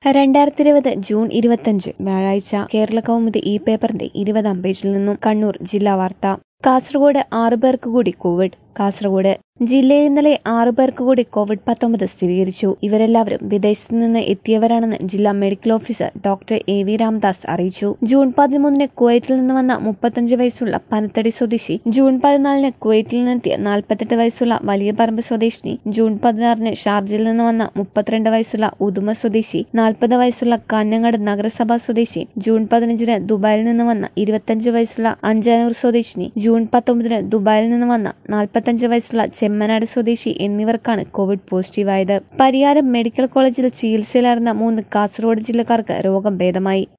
രണ്ടായിരത്തി ഇരുപത് ജൂൺ ഇരുപത്തഞ്ച് വ്യാഴാഴ്ച കേരള കൗമുദി ഈ പേപ്പറിന്റെ ഇരുപതാം പേജിൽ നിന്നും കണ്ണൂർ ജില്ലാ വാർത്ത കാസർഗോഡ് ആറു പേർക്ക് കൂടി കോവിഡ് കാസർഗോഡ് ജില്ലയിൽ ഇന്നലെ ആറു പേർക്ക് കൂടി കോവിഡ് പത്തൊമ്പത് സ്ഥിരീകരിച്ചു ഇവരെല്ലാവരും വിദേശത്ത് നിന്ന് എത്തിയവരാണെന്ന് ജില്ലാ medical officer doctor A V Ramdas അറിയിച്ചു ജൂൺ പതിമൂന്നിന് കുവൈറ്റിൽ നിന്ന് വന്ന മുപ്പത്തഞ്ച് വയസ്സുള്ള പനത്തടി സ്വദേശി ജൂൺ പതിനാലിന് കുവൈറ്റിൽ നിന്നെത്തിയ നാൽപ്പത്തെട്ട് വയസ്സുള്ള വലിയ പറമ്പ് സ്വദേശിനി ജൂൺ പതിനാറിന് ഷാർജയിൽ നിന്ന് വന്ന മുപ്പത്തിരണ്ട് വയസ്സുള്ള ഉദുമ സ്വദേശി നാൽപ്പത് വയസ്സുള്ള കാഞ്ഞങ്ങാട് നഗരസഭാ സ്വദേശി ജൂൺ പതിനഞ്ചിന് ദുബായിൽ നിന്ന് വന്ന ഇരുപത്തഞ്ച് വയസ്സുള്ള അഞ്ചാനൂർ സ്വദേശിനി ജൂൺ പത്തൊമ്പതിന് ദുബായിൽ നിന്ന് വന്ന നാൽപ്പത്തഞ്ച് വയസ്സുള്ള ചെമ്മനാട് സ്വദേശി എന്നിവർക്കാണ് കോവിഡ് പോസിറ്റീവായത് പരിയാരം മെഡിക്കൽ കോളേജിൽ ചികിത്സയിലായിരുന്ന മൂന്ന് കാസർഗോഡ് ജില്ലക്കാർക്ക് രോഗം ഭേദമായി